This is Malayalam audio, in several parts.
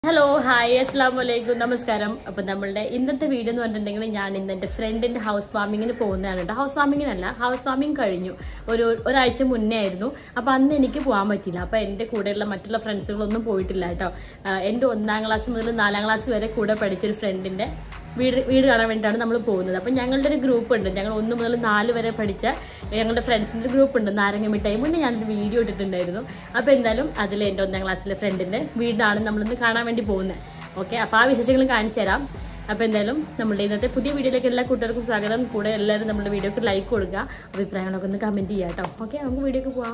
ഹലോ ഹായ് അസ്സാം വലൈക്കും നമസ്കാരം അപ്പൊ നമ്മളുടെ ഇന്നത്തെ വീഡിയോ എന്ന് പറഞ്ഞിട്ടുണ്ടെങ്കിൽ ഞാൻ ഇന്ന് എന്റെ ഫ്രണ്ടിന്റെ ഹൗസ് വാമിങ്ങിന് പോകുന്നതാണ് കേട്ടോ ഹൗസ് വാമിങ്ങിനല്ല ഹൗസ് വാമിങ് കഴിഞ്ഞു ഒരു ഒരാഴ്ച മുന്നേ ആയിരുന്നു അപ്പൊ അന്ന് എനിക്ക് പോകാൻ പറ്റില്ല അപ്പൊ എന്റെ കൂടെയുള്ള മറ്റുള്ള ഫ്രണ്ട്സുകളൊന്നും പോയിട്ടില്ല കേട്ടോ ആ, എന്റെ ഒന്നാം ക്ലാസ് മുതൽ നാലാം ക്ലാസ് വരെ കൂടെ പഠിച്ചൊരു ഫ്രണ്ടിന്റെ വീട് വീട് കാണാൻ വേണ്ടിയിട്ടാണ് നമ്മൾ പോകുന്നത് അപ്പം ഞങ്ങളുടെ ഒരു ഗ്രൂപ്പ് ഉണ്ട് ഞങ്ങൾ ഒന്ന് മുതൽ നാല് വരെ പഠിച്ച ഞങ്ങളുടെ ഫ്രണ്ട്സിന്റെ ഗ്രൂപ്പ് ഉണ്ട് നാരങ്ങ മിഠായി മുന്നേ ഞാനൊരു വീഡിയോ ഇട്ടിട്ടുണ്ടായിരുന്നു അപ്പോൾ എന്തായാലും അതിൽ എൻ്റെ ഒന്നാം ക്ലാസ്സിലെ ഫ്രണ്ടിന്റെ വീടാണ് നമ്മളിന്ന് കാണാൻ വേണ്ടി പോകുന്നത് ഓക്കെ അപ്പോൾ ആ വിശേഷങ്ങൾ കാണിച്ചു തരാം അപ്പോൾ എന്തായാലും നമ്മുടെ ഇന്നത്തെ പുതിയ വീഡിയോയിലേക്ക് എല്ലാ കൂട്ടുകാർക്കും സ്വാഗതം കൂടെ എല്ലാവരും നമ്മുടെ വീഡിയോക്ക് ലൈക്ക് കൊടുക്കുക അഭിപ്രായങ്ങളൊക്കെ ഒന്ന് കമൻറ്റ് ചെയ്യാം കേട്ടോ ഓക്കെ നമുക്ക് വീഡിയോക്ക് പോവാം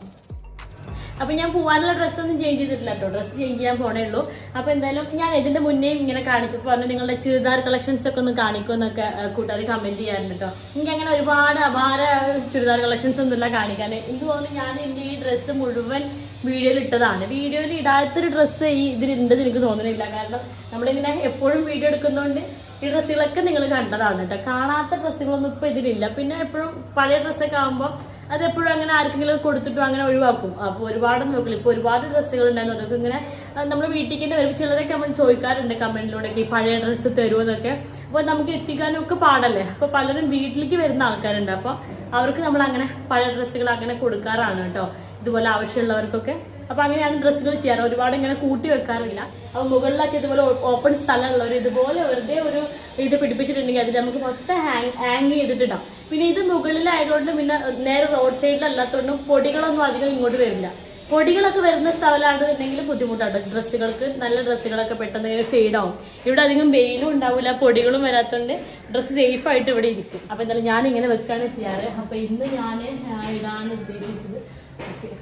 അപ്പൊ ഞാൻ പോവാനുള്ള ഡ്രസ്സൊന്നും ചേഞ്ച് ചെയ്തിട്ടില്ല കേട്ടോ ഡ്രസ്സ് ചേഞ്ച് ചെയ്യാൻ പോണേ ഉള്ളൂ അപ്പൊ എന്തായാലും ഞാൻ ഇതിന്റെ മുന്നേ ഇങ്ങനെ കാണിച്ചപ്പോൾ പറഞ്ഞു നിങ്ങളുടെ ചുരിദാർ കളക്ഷൻസ് ഒക്കെ ഒന്ന് കാണിക്കുമെന്നൊക്കെ കൂട്ടുകാർ കമന്റ് ചെയ്യാറുണ്ട് കേട്ടോ എനിക്ക് അങ്ങനെ ഒരുപാട് അപാര ചുരിദാർ കളക്ഷൻസ് ഒന്നുമില്ല കാണിക്കാൻ എനിക്ക് തോന്നുന്നു ഞാൻ എന്റെ ഈ ഡ്രസ്സ് മുഴുവൻ വീഡിയോയിൽ ഇട്ടതാണ് വീഡിയോയിൽ ഇടാത്തൊരു ഡ്രസ്സ് ഈ ഇതിലുണ്ടെന്ന് എനിക്ക് തോന്നുന്നില്ല കാരണം നമ്മളിങ്ങനെ എപ്പോഴും വീഡിയോ എടുക്കുന്നതുകൊണ്ട് ഈ ഡ്രസ്സുകളൊക്കെ നിങ്ങൾ കണ്ടതാണ് കേട്ടോ കാണാത്ത ഡ്രസ്സുകളൊന്നും ഇപ്പൊ ഇതിലില്ല പിന്നെ എപ്പോഴും പഴയ ഡ്രസ്സൊക്കെ ആകുമ്പോൾ അത് എപ്പോഴും അങ്ങനെ ആർക്കെങ്കിലും കൊടുത്തിട്ടും അങ്ങനെ ഒഴിവാക്കും അപ്പോൾ ഒരുപാട് നോക്കില്ല ഇപ്പൊ ഒരുപാട് ഡ്രസ്സുകൾ ഉണ്ടായിരുന്നു അതൊക്കെ ഇങ്ങനെ നമ്മൾ വീട്ടിലേക്ക് തന്നെ വരും ചിലരൊക്കെ നമ്മൾ ചോദിക്കാറുണ്ട് കമന്റിലൂടെ ഈ പഴയ ഡ്രസ്സ് തരുമെന്നൊക്കെ അപ്പോൾ നമുക്ക് എത്തിക്കാനും ഒക്കെ പാടല്ലേ അപ്പൊ പലരും വീട്ടിലേക്ക് വരുന്ന ആൾക്കാരുണ്ട് അപ്പൊ അവർക്ക് നമ്മൾ അങ്ങനെ പഴയ ഡ്രസ്സുകൾ അങ്ങനെ കൊടുക്കാറാണ് കേട്ടോ ഇതുപോലെ ആവശ്യമുള്ളവർക്കൊക്കെ അപ്പൊ അങ്ങനെയാണ് ഡ്രസ്സുകൾ ചെയ്യാറ് ഒരുപാട് ഇങ്ങനെ കൂട്ടി വെക്കാറില്ല അപ്പൊ മുകളിലൊക്കെ ഇതുപോലെ ഓപ്പൺ സ്ഥലമുള്ളവർ ഇതുപോലെ വെറുതെ ഒരു ഇത് പിടിപ്പിച്ചിട്ടുണ്ടെങ്കിൽ അതിൽ നമുക്ക് മൊത്തം ഹാങ് ഹാങ് ചെയ്തിട്ടിടാം പിന്നെ ഇത് മുകളിലായതുകൊണ്ട് പിന്നെ നേരെ റോഡ് സൈഡിലല്ലാത്തതുകൊണ്ടും പൊടികളൊന്നും അധികം ഇങ്ങോട്ട് വരില്ല പൊടികളൊക്കെ വരുന്ന സ്ഥലമാണെന്നുണ്ടെങ്കിൽ ബുദ്ധിമുട്ടാണ് ഡ്രസ്സുകൾക്ക് നല്ല ഡ്രസ്സുകളൊക്കെ പെട്ടെന്ന് ഇങ്ങനെ ഫെയ്ഡ് ആവും ഇവിടെ അധികം വെയിലും ഉണ്ടാവില്ല പൊടികളും വരാത്തതുകൊണ്ട് ഡ്രസ്സ് സേഫ് ആയിട്ട് ഇവിടെ ഇരിക്കും അപ്പൊ എന്തായാലും ഞാൻ ഇങ്ങനെ വെക്കാണ് ചെയ്യാറ് അപ്പൊ ഇന്ന് ഞാൻ ഇടാൻ ഉദ്ദേശിച്ചത് ഓക്കെ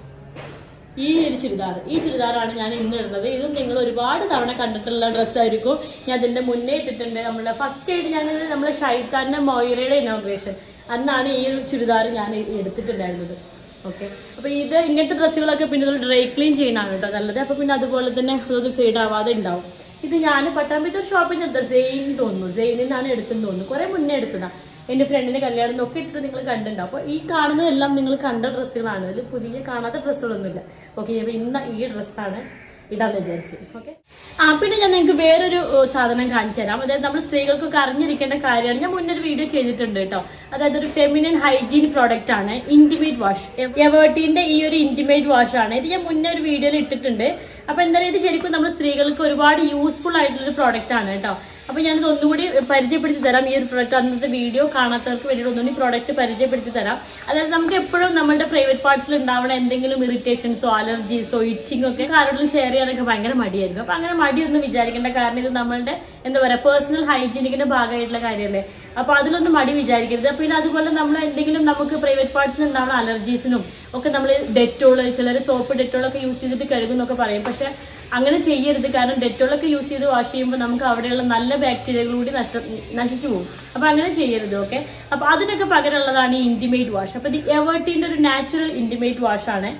ഈ ഒരു ചുരിദാർ ഈ ചുരിദാറാണ് ഞാൻ ഇന്ന് ഇടുന്നത് ഇതും നിങ്ങൾ ഒരുപാട് തവണ കണ്ടിട്ടുള്ള ഡ്രസ്സായിരിക്കും ഞാൻ അതിന്റെ മുന്നേ ഇട്ടിട്ടുണ്ട് നമ്മളെ ഫസ്റ്റ് ആയിട്ട് ഞാൻ നമ്മളെ ഷൈത്താന്റെ മൊയറയുടെ ഇനോഗ്രേഷൻ അന്നാണ് ഈ ഒരു ചുരിദാർ ഞാൻ എടുത്തിട്ടുണ്ടായിരുന്നത് ഓക്കെ അപ്പൊ ഇത് ഇങ്ങനത്തെ ഡ്രസ്സുകളൊക്കെ പിന്നെ ഒരു ഡ്രൈ ക്ലീൻ ചെയ്യണമാണ് കേട്ടോ നല്ലത് അപ്പൊ പിന്നെ അതുപോലെ തന്നെ അതൊന്നും ഫെയ്ഡ് ആവാതെ ഉണ്ടാവും ഇത് ഞാൻ പട്ടാമ്പറ്റൂർ ഷോപ്പിൽ നിന്ന് സെയിൻ തോന്നുന്നു സെയിനിൽ നിന്നാണ് എടുത്തെന്ന് തോന്നുന്നു കുറെ മുന്നേ എടുത്തതാ എന്റെ ഫ്രണ്ടിന്റെ കല്യാണം നോക്കി ഇട്ടിട്ട് നിങ്ങൾ കണ്ടിട്ടുണ്ടാവും അപ്പൊ ഈ കാണുന്നതെല്ലാം നിങ്ങൾ കണ്ട ഡ്രസ്സുകളാണ് ഇതിൽ പുതിയ കാണാത്ത ഡ്രസ്സുകളൊന്നുമില്ല ഓക്കെ അപ്പൊ ഇന്ന് ഈ ഡ്രസ്സാണ് ഇടാന്ന് വിചാരിച്ചു ഓക്കെ ആ പിന്നെ ഞാൻ നിങ്ങൾക്ക് വേറൊരു ഏ, സാധനം കാണിച്ചു തരാം അതായത് നമ്മൾ സ്ത്രീകൾക്കൊക്കെ അറിഞ്ഞിരിക്കേണ്ട കാര്യമാണ് ഞാൻ മുന്നൊരു വീഡിയോ ചെയ്തിട്ടുണ്ട് കേട്ടോ അതായത് ഒരു ഫെമിനിൻ ഹൈജീൻ പ്രോഡക്റ്റ് ആണ് ഇന്റിമേറ്റ് വാഷ് എവേർട്ടിന്റെ ഈ ഒരു ഇന്റിമേറ്റ് വാഷ് ആണ് ഇത് ഞാൻ മുന്നേ ഒരു വീഡിയോയിൽ ഇട്ടിട്ടുണ്ട് അപ്പൊ എന്തായാലും ഇത് ശരിക്കും നമ്മൾ സ്ത്രീകൾക്ക് ഒരുപാട് യൂസ്ഫുൾ ആയിട്ടുള്ള ഒരു പ്രോഡക്റ്റ് ആണ് കേട്ടോ അപ്പൊ ഞാനിത് ഒന്നുകൂടി പരിചയപ്പെടുത്തി തരാം ഈ ഒരു പ്രോഡക്റ്റ് അന്നത്തെ വീഡിയോ കാണാത്തവർക്ക് വേണ്ടിയിട്ട് ഒന്നുകൂടി പ്രോഡക്റ്റ് പരിചയപ്പെടുത്തി തരാം അതായത് നമുക്ക് എപ്പോഴും നമ്മുടെ പ്രൈവറ്റ് പാർട്സിൽ ഉണ്ടാവുന്ന എന്തെങ്കിലും ഇറിറ്റേഷൻസോ അലർജീസോ ഇച്ചിങ്ങോ ഒക്കെ ആരോടും ഷെയർ ചെയ്യാനൊക്കെ ഭയങ്കര മടിയായിരിക്കും അപ്പൊ അങ്ങനെ മടിയൊന്നും വിചാരിക്കേണ്ട കാരണം ഇത് നമ്മളുടെ എന്താ പറയാ പേഴ്സണൽ ഹൈജീനിക്കിന്റെ ഭാഗമായിട്ടുള്ള കാര്യമല്ലേ അപ്പൊ അതിലൊന്നും മടി വിചാരിക്കരുത് പിന്നെ അതുപോലെ നമ്മൾ എന്തെങ്കിലും നമുക്ക് പ്രൈവറ്റ് പാർട്സിൽ ഉണ്ടാവുന്ന അലർജീസിനും ഒക്കെ നമ്മൾ ഡെറ്റോള് ചിലർ സോപ്പ് ഡെറ്റോളൊക്കെ യൂസ് ചെയ്തിട്ട് കഴുകുന്നൊക്കെ പറയും പക്ഷെ അങ്ങനെ ചെയ്യരുത് കാരണം ഡെറ്റോളൊക്കെ യൂസ് ചെയ്ത് വാഷ് ചെയ്യുമ്പോൾ നമുക്ക് അവിടെയുള്ള നല്ല ബാക്ടീരിയകൾ കൂടി നഷ്ട നശിച്ചു പോകും അപ്പൊ അങ്ങനെ ചെയ്യരുത് ഓക്കെ അപ്പൊ അതിനൊക്കെ പകരമുള്ളതാണ് ഈ ഇന്റിമേറ്റ് വാഷ് അപ്പൊ ഇത് എവേർട്ടിന്റെ ഒരു നാച്ചുറൽ ഇന്റിമേറ്റ് വാഷ് ആണ്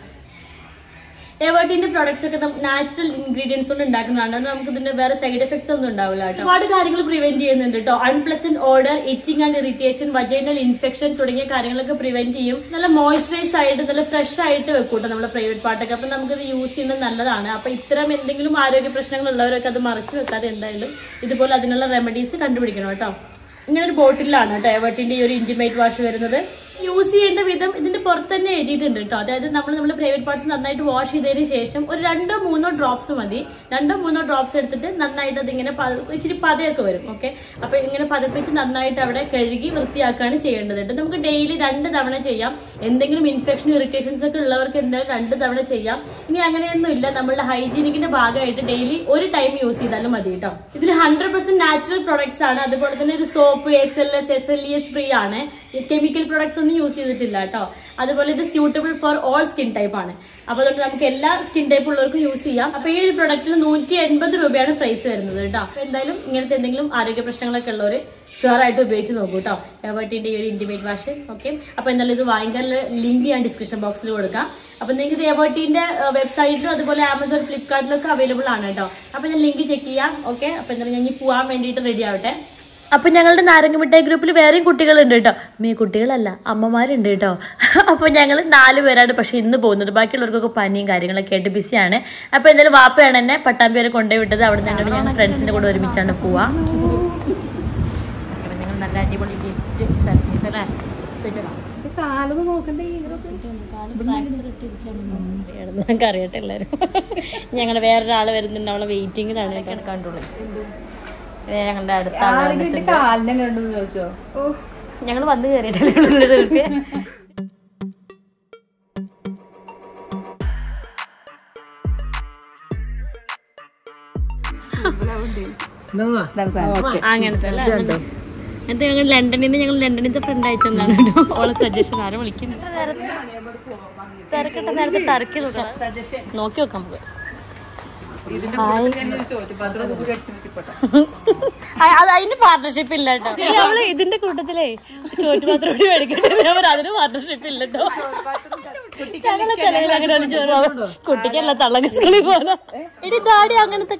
എവേർട്ടിന്റെ പ്രോഡക്ട്സ് ഒക്കെ നാച്ചുറൽ ഇൻഗ്രീഡിയൻസ് കൊണ്ട് ഉണ്ടാക്കുന്നതാണ് അതുകൊണ്ട് നമുക്ക് ഇതിന്റെ വേറെ സൈഡ് എഫക്ട്സ് ഒന്നും ഉണ്ടാവില്ല കേട്ടോ ഒരുപാട് കാര്യങ്ങൾ പ്രിവെന്റ് ചെയ്യുന്നുണ്ട് കേട്ടോ unpleasant odour itching and irritation vaginal infection തുടങ്ങിയ കാര്യങ്ങളൊക്കെ പ്രിവെന്റ് ചെയ്യും നല്ല മോയ്സ്ചറൈസ് ആയിട്ട് നല്ല ഫ്രഷ് ആയിട്ട് വെക്കും കേട്ടോ നമ്മുടെ പ്രൈവറ്റ് പാർട്ടൊക്കെ അപ്പൊ നമുക്കിത് യൂസ് ചെയ്യുന്നത് നല്ലതാണ് അപ്പൊ ഇത്തരം എന്തെങ്കിലും ആരോഗ്യ പ്രശ്നങ്ങൾ ഉള്ളവരൊക്കെ അത് മറച്ചു വെക്കാതെ എന്തായാലും ഇതുപോലെ അതിനുള്ള റെമഡീസ് കണ്ടുപിടിക്കണം കേട്ടോ ഇങ്ങനെ ഒരു ബോട്ടിലാണ് കേട്ടോ എവർട്ടിന്റെ ഈ ഒരു ഇന്റിമേറ്റ് വാഷ് വരുന്നത് യൂസ് ചെയ്യേണ്ട വിധം ഇതിന്റെ പുറത്ത് തന്നെ എഴുതിയിട്ടുണ്ട് കേട്ടോ അതായത് നമ്മൾ നമ്മുടെ പ്രൈവറ്റ് പാർട്സ് നന്നായിട്ട് വാഷ് ചെയ്തതിന് ശേഷം ഒരു രണ്ടോ മൂന്നോ ഡ്രോപ്സ് മതി രണ്ടോ മൂന്നോ ഡ്രോപ്സ് എടുത്തിട്ട് നന്നായിട്ട് അതിങ്ങനെ പത- ഇച്ചിരി പതയൊക്കെ വരും ഓക്കെ അപ്പൊ ഇങ്ങനെ പതപ്പിച്ച് നന്നായിട്ട് അവിടെ കഴുകി വൃത്തിയാക്കുകയാണ് ചെയ്യേണ്ടത് കേട്ടോ നമുക്ക് ഡെയിലി രണ്ട് തവണ ചെയ്യാം എന്തെങ്കിലും ഇൻഫെക്ഷൻ ഇറിറ്റേഷൻസ് ഒക്കെ ഉള്ളവർക്ക് എന്തായാലും രണ്ട് തവണ ചെയ്യാം ഇനി അങ്ങനെയൊന്നും ഇല്ല നമ്മളുടെ ഹൈജീനിക്കിന്റെ ഭാഗമായിട്ട് ഡെയിലി ഒരു ടൈം യൂസ് ചെയ്താലും മതി കേട്ടോ ഇതിൽ ഹൺഡ്രഡ് പെർസെന്റ് നാച്ചുറൽ പ്രോഡക്ട്സ് ആണ് അതുപോലെ തന്നെ ഇത് soap S L S S L E S free ആണ് കെമിക്കൽ പ്രോഡക്ട്സ് ഒന്നും യൂസ് ചെയ്തിട്ടില്ല കേട്ടോ അതുപോലെ ഇത് suitable for all skin type ആണ് അപ്പൊ അതുകൊണ്ട് നമുക്ക് എല്ലാ സ്കിൻ ടൈപ്പ് ഉള്ളവർക്കും യൂസ് ചെയ്യാം അപ്പൊ ഈ ഒരു പ്രൊഡക്റ്റിന് നൂറ്റി എൺപത് രൂപയാണ് പ്രൈസ് വരുന്നത് കേട്ടോ അപ്പൊ എന്തായാലും ഇങ്ങനത്തെ എന്തെങ്കിലും ആരോഗ്യ പ്രശ്നങ്ങളൊക്കെ ഉള്ളവര് ഷുവർ ആയിട്ട് ഉപയോഗിച്ച് നോക്കൂ കേട്ടോ എവർട്ടിന്റെ ഈ ഒരു ഇന്റിമേറ്റ് വാഷ് ഓക്കെ അപ്പൊ എന്തായാലും ഇത് വാങ്ങിക്കാനുള്ള ലിങ്ക് ഞാൻ ഡിസ്ക്രിപ്ഷൻ ബോക്സിൽ കൊടുക്കാം അപ്പൊ നിങ്ങൾക്ക് ഇത് എവർട്ടിന്റെ വെബ്സൈറ്റിലും അതുപോലെ ആമസോൺ ഫ്ലിപ്കാർട്ടിലൊക്കെ അവൈലബിൾ ആണ് കേട്ടോ അപ്പൊ ഞാൻ ലിങ്ക് ചെക്ക് ചെയ്യാം ഓക്കെ അപ്പൊ എന്തായാലും ഞാൻ ഇനി പോവാൻ വേണ്ടിയിട്ട് റെഡി ആവട്ടെ അപ്പൊ ഞങ്ങളുടെ നാരങ്ങ മിഠായി ഗ്രൂപ്പിൽ വേറെയും കുട്ടികളുണ്ട് കേട്ടോ മീ കുട്ടികളല്ല അമ്മമാരുണ്ട് കേട്ടോ അപ്പൊ ഞങ്ങൾ നാല് പേരാണ് പക്ഷെ ഇന്ന് പോകുന്നത് ബാക്കിയുള്ളവർക്കൊക്കെ പനിയും കാര്യങ്ങളൊക്കെ ആയിട്ട് ബിസിയാണ് അപ്പൊ എന്തായാലും വാപ്പയാണ് എന്നെ പട്ടാമ്പി വരെ കൊണ്ടുപോയി വിട്ടത് അവിടെ നിന്ന് ഞങ്ങൾ ഫ്രണ്ട്സിന്റെ കൂടെ ഒരുമിച്ചാണ് പോവാ ഞങ്ങൾ നല്ല അടിപൊളി ഗിഫ്റ്റ് സെർച്ച് ചെയ്തല്ലേ ചോദിച്ചോളാം ഞങ്ങൾക്ക് അറിയട്ടെ എല്ലാവരും ഞങ്ങളുടെ വേറൊരാൾ വരുന്നുണ്ട് അവളെ വെയിറ്റിങ്ങിലാണ് ഞങ്ങൾ കണ്ടുള്ളൂ ഞങ്ങളുടെ അടുത്ത ആള് വന്നിട്ടുണ്ട്. കാലിനെ കണ്ടെന്ന് ചോദിച്ചോ ഞങ്ങൾ വന്ന് കയറിയിട്ടല്ലേ അങ്ങനത്തെ അല്ലേ? എന്നിട്ട് ഞങ്ങൾ ലണ്ടനിൽ നിന്ന് ഞങ്ങൾ ലണ്ടനിലത്തെ ഫ്രണ്ട് അയച്ചെന്നാണ് കേട്ടോ ഓളെ സജഷൻ ആരും വിളിക്കുന്നത് തിരക്കട്ടെ നേരത്തെ ടർക്കി നോക്കി നോക്കാം നമുക്ക് ആ, അത് അതിന് പാർട്ണർഷിപ്പ് ഇല്ല കേട്ടോ അവള് ഇതിന്റെ കൂട്ടത്തിലേ ചോറ്റുപാത്രം കൂടി മേടിക്കട്ടെ അവർ അതിന് പാർട്ണർഷിപ്പ് ഇല്ല കേട്ടോ ഞങ്ങളെ ചെലവിൽ അങ്ങനെ ഒരു ചോറ് കുട്ടിക്കല്ല തള്ളക്ക് സ്കൂളിൽ പോകാനോ എടി ദാടി അങ്ങനത്തെ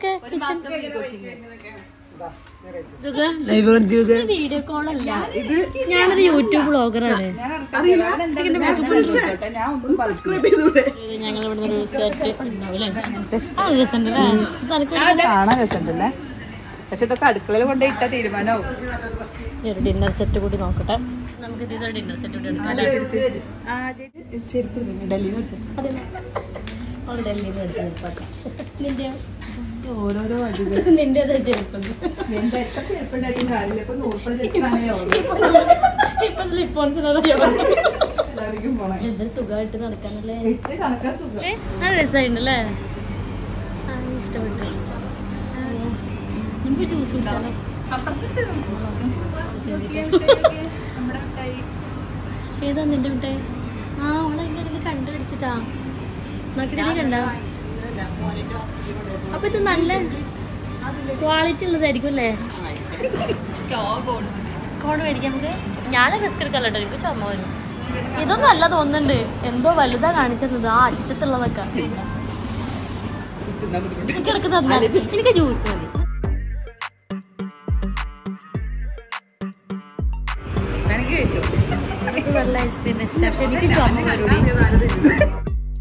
വീഡിയോ കോൾ അല്ല ഞാനൊരു യൂട്യൂബ് ബ്ലോഗറാണ് ഞങ്ങൾ ഇവിടുന്ന് ഒരു സെറ്റ് ഉണ്ടാവില്ലേ ആ രസമുണ്ടല്ലേ തനിക്ക് കാണാൻ രസമുണ്ടല്ലേ പക്ഷെ ഇതൊക്കെ അടുക്കളയിൽ കൊണ്ടുപോയി ഇട്ട തീരുമാനമാവും ഒരു ഡിന്നർ സെറ്റ് കൂടി നോക്കട്ടെ നമുക്ക് ഇതൊരു ഡിന്നർ സെറ്റ് കൂടി എടുക്കാം അല്ലേ ഡൽഹിയിൽ വെച്ച് അവൾ ഡൽഹിയിൽ നിന്ന് എടുത്ത് നിൽപ്പാക്കാം നിന്റെയോ ഓരോരോ വഴികൾ നിന്റെ ചെരുപ്പം എന്റെ എത്ര ചെരുപ്പുണ്ടായിട്ടും കാര്യമില്ല ഇപ്പൊ നൂറുപടി ഇപ്പൊ സ്ലിപ്പോൺസ് എല്ലാവർക്കും പോണം എന്തൊരു സുഖമായിട്ട് നടക്കാനല്ലേ ഇട്ട് കണക്കാൻ സുഖം ഏ, നല്ല രസമായിട്ടുണ്ടല്ലേ ആ, ഇഷ്ടപ്പെട്ടു ആ, നമുക്ക് ജ്യൂസ് കുടിച്ചാലോ അപ്പുറത്തുണ്ട് നമ്മുടെ കൈ ഏതാ നിന്റെ മിഠായി ആ ഓളെ എങ്ങനെ കണ്ടുപിടിച്ചിട്ടാ നോക്കിട്ട് കണ്ട അപ്പൊ ഇത് നല്ല ക്വാളിറ്റി ഉള്ളതായിരിക്കും അല്ലേ കോൺ മേടിക്കാം നമുക്ക് ഞാൻ റിസ്ക് എടുക്കല്ലോ കേട്ടോ എനിക്ക് ചുമ വരും ഇതൊന്നും അല്ല തോന്നുന്നുണ്ട് എന്തോ വലുതാ കാണിച്ചത് ആ അറ്റത്തുള്ളതൊക്കെ എനിക്ക് ഇടക്ക് തന്നാൽ എനിക്ക് ജ്യൂസ് മതി എനിക്ക് കഴിച്ചു എനിക്ക് നല്ല ഐസ്ക്രീം ഇഷ്ടം പക്ഷെ എനിക്ക് ചുമ വരൂടി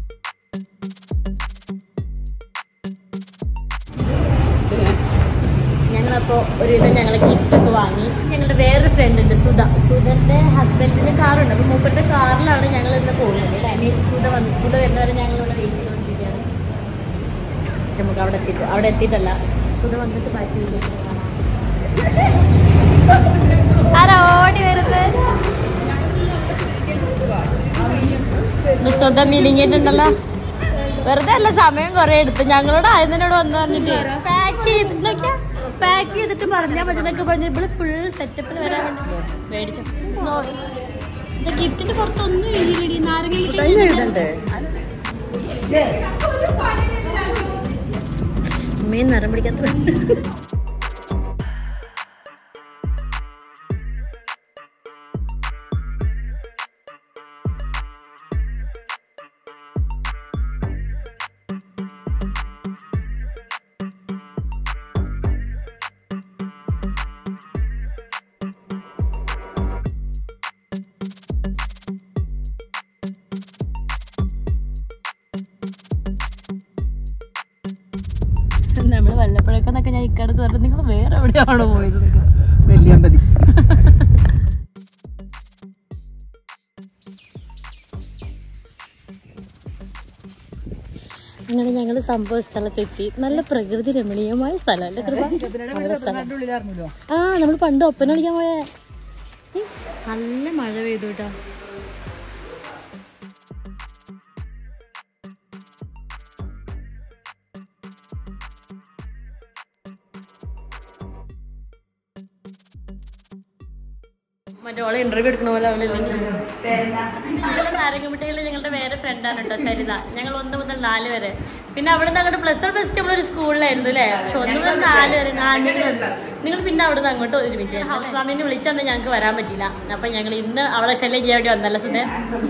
ഞങ്ങളപ്പോൾ ഒരുവിധം ഞങ്ങൾ ഗിഫ്റ്റൊക്കെ വാങ്ങി ഞങ്ങളുടെ വേറൊരു ഫ്രണ്ട് ഉണ്ട് സുധ സുധന്റെ ഹസ്ബൻഡിന്റെ കാറുണ്ട് അപ്പോൾ മൂപ്പരുടെ കാറിലാണ് ഞങ്ങൾ ഇന്ന് പോകുന്നത് അല്ലേ ഇനി സുധ വന്ന് സുധ വരുന്നവരെ ഞങ്ങൾ ഇവിടെ വെയിറ്റ് ചെയ്തുകൊണ്ടിരിക്കുകയാണ് നമുക്ക് അവിടെ എത്തിയിട്ട് അവിടെ എത്തിയിട്ടല്ല സുധ വന്നിട്ട് ബാക്കി വിശേഷം കാണാം ആരാ ഓടി വരുന്നത് സ്വന്തം മിനിങ്ങിട്ടുണ്ടല്ലോ വെറുതെ അല്ല സമയം കുറെ എടുത്തു ഞങ്ങളോട് ആയതിനോട് വന്ന് പറഞ്ഞിട്ട് പാക്ക് ചെയ്ത് നോക്കിയാ പാക്ക് ചെയ്തിട്ട് പറഞ്ഞാൽ മതി എന്നൊക്കെ പറഞ്ഞു ഇവിടെ ഫുൾ സെറ്റപ്പിൽ വരാൻ വേണ്ടി മേടിച്ചു ഇത് ഗിഫ്റ്റിന്റെ പുറത്തൊന്നും എഴുതിയില്ലടി നാരങ്ങ മിഠായി അമ്മയും നിറം പിടിക്കാത്ത നമ്മള് വല്ലപ്പോഴൊക്കെ എന്നൊക്കെ ഞാൻ ഇക്കടുത്ത് പറഞ്ഞത് നിങ്ങൾ വേറെ എവിടെയാണോ പോയത് എന്നൊക്കെ. നെല്ലിയാമ്പതി അങ്ങനെ ഞങ്ങൾ സംഭവ സ്ഥലത്തെത്തി നല്ല പ്രകൃതി രമണീയമായ സ്ഥലം അല്ലേ കൃപ നല്ല സ്ഥലം ഉള്ളിലായിരുന്നല്ലോ ആ നമ്മൾ പണ്ട് ഒപ്പന കളിക്കാൻ പോയ ഏ, നല്ല മഴ പെയ്തു കേട്ടോ മറ്റേ ഓളെ ഇന്റർവ്യൂ എടുക്കണ പോലെ അവളില്ലെങ്കിൽ നാരങ്ങമിട്ടയിൽ ഞങ്ങളുടെ വേറെ ഫ്രണ്ടാണ് കേട്ടോ സരിത ഞങ്ങൾ ഒന്ന് മുതൽ നാല് വരെ പിന്നെ അവിടെ നിന്ന് അങ്ങോട്ട് പ്ലസ് വൺ പ്ലസ് ടു നമ്മളൊരു സ്കൂളിലായിരുന്നു അല്ലേ പക്ഷെ ഒന്ന് മുതൽ നാല് വരെ നാല് നിങ്ങൾ പിന്നെ അവിടെ നിന്ന് അങ്ങോട്ട് ഒരുമിച്ച് ഹൗസ് സ്വാമിനെ വിളിച്ചന്ന് ഞങ്ങൾക്ക് വരാൻ പറ്റില്ല അപ്പൊ ഞങ്ങൾ ഇന്ന് അവളെ ശല്യം ചെയ്യാൻ വേണ്ടി വന്നല്ല സുധേ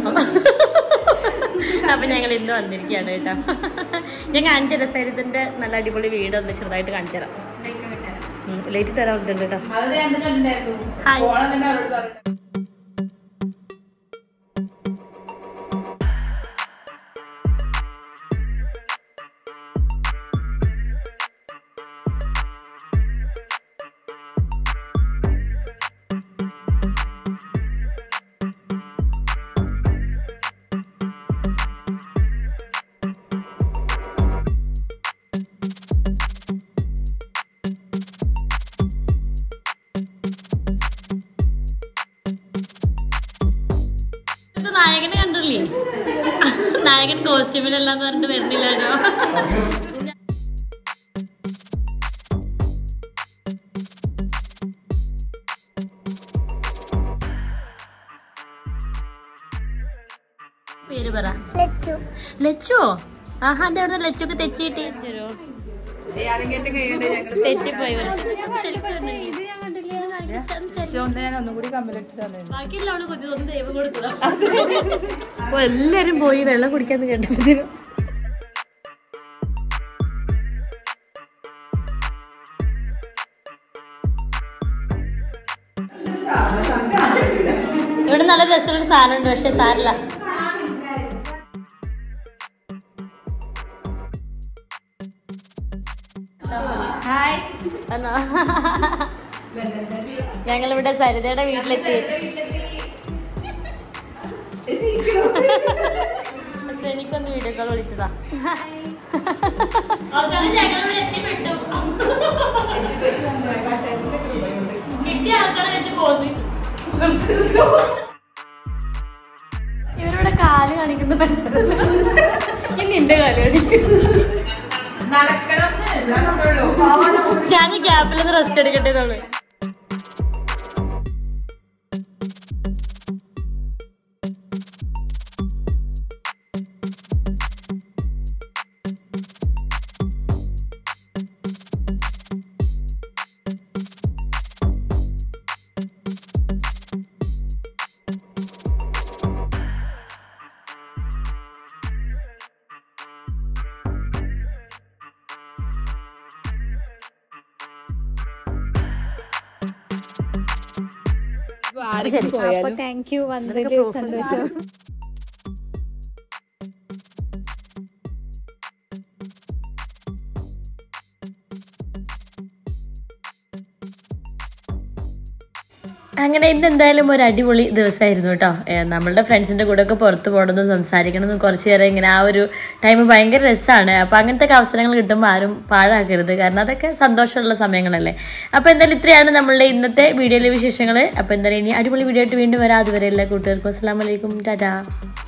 അപ്പൊ ഞങ്ങൾ ഇന്ന് വന്നിരിക്കുകയാണ് കേട്ടോ ഞങ്ങൾ അഞ്ചര സരിതന്റെ നല്ല അടിപൊളി വീട് ഒന്ന് ചെറുതായിട്ട് കാണിച്ചു തരാം ലേറ്റ് തരാൻ വന്നിട്ടുണ്ട് കേട്ടോ അത് ഞാൻ തന്നെ കണ്ടിട്ടുണ്ടായിരുന്നു ഹായ്. പോണം തന്നെ അവരോട് പറഞ്ഞു ഇത് നായകനെ കണ്ടില്ലേ നായകൻ കോസ്റ്റ്യൂമിലല്ലാന്ന് പറഞ്ഞിട്ട് വരുന്നില്ലല്ലോ പേര് പറ ലച്ചു ആഹാ എന്റെ അവിടെ ലച്ചൊക്കെ തെച്ചിട്ട് ആരെങ്കിലും കഴിയണ്ടേ ഞങ്ങൾ തെറ്റിപ്പോയി ശരിക്കും ഒന്ന് ഞാൻ ഒന്നും കൂടി കമ്മലിട്ട് തന്നെ ബാക്കിയുള്ള അവള് കൊച്ചു ഒന്ന് ദൈവം കൊടുത്തതാ അപ്പൊ എല്ലാരും പോയി വെള്ളം കുടിക്കാന്ന് കേട്ടതിന് ഇവിടെ നല്ല രസമുള്ള സാധനമുണ്ട് പക്ഷെ സാരില്ല ഹായ് എന്നാ ഞങ്ങളിവിടെ സരിതയുടെ വീട്ടിലെത്തി പക്ഷെ എനിക്കൊന്ന് വീഡിയോ കോൾ വിളിച്ചതാ അവസാനം ഞങ്ങളിവിടെ എത്തിപ്പെട്ടു കിട്ടിയ ആൾക്കാരെ വെച്ച് പോന്നു ഇവരുടെ കാല് കാണിക്കുന്ന പരിസരത്ത് ഇനി എന്റെ കാല് കാണിക്കും നടക്കണം നടക്കുള്ളൂ ഞാൻ ഗ്യാപ്പിലൊന്ന് റെസ്റ്റ് എടുക്കട്ടെ എന്നുള്ളു ആരെങ്കിലും പോയാലും താങ്ക് യു വന്നതിൽ സന്തോഷം അങ്ങനെ ഇന്ന് എന്തായാലും ഒരു അടിപൊളി ദിവസമായിരുന്നു കേട്ടോ ഏഹ് നമ്മളുടെ ഫ്രണ്ട്സിൻ്റെ കൂടെ ഒക്കെ പുറത്ത് പോകണമെന്നും സംസാരിക്കണമെന്നും കുറച്ച് നേരം ഇങ്ങനെ ആ ഒരു ടൈം ഭയങ്കര രസമാണ് അപ്പോൾ അങ്ങനത്തെ ഒക്കെ അവസരങ്ങൾ കിട്ടുമ്പോൾ ആരും പാഴാക്കരുത് കാരണം അതൊക്കെ സന്തോഷമുള്ള സമയങ്ങളല്ലേ അപ്പോൾ എന്തായാലും ഇത്രയാണ് നമ്മളുടെ ഇന്നത്തെ വീഡിയോയിലെ വിശേഷങ്ങൾ അപ്പോൾ എന്തായാലും ഇനി അടിപൊളി വീഡിയോ ആയിട്ട് വീണ്ടും വരാം അതുവരെ എല്ലാ കൂട്ടുകാർക്കും അസ്സാം വലൈക്കും ടാറ്റാ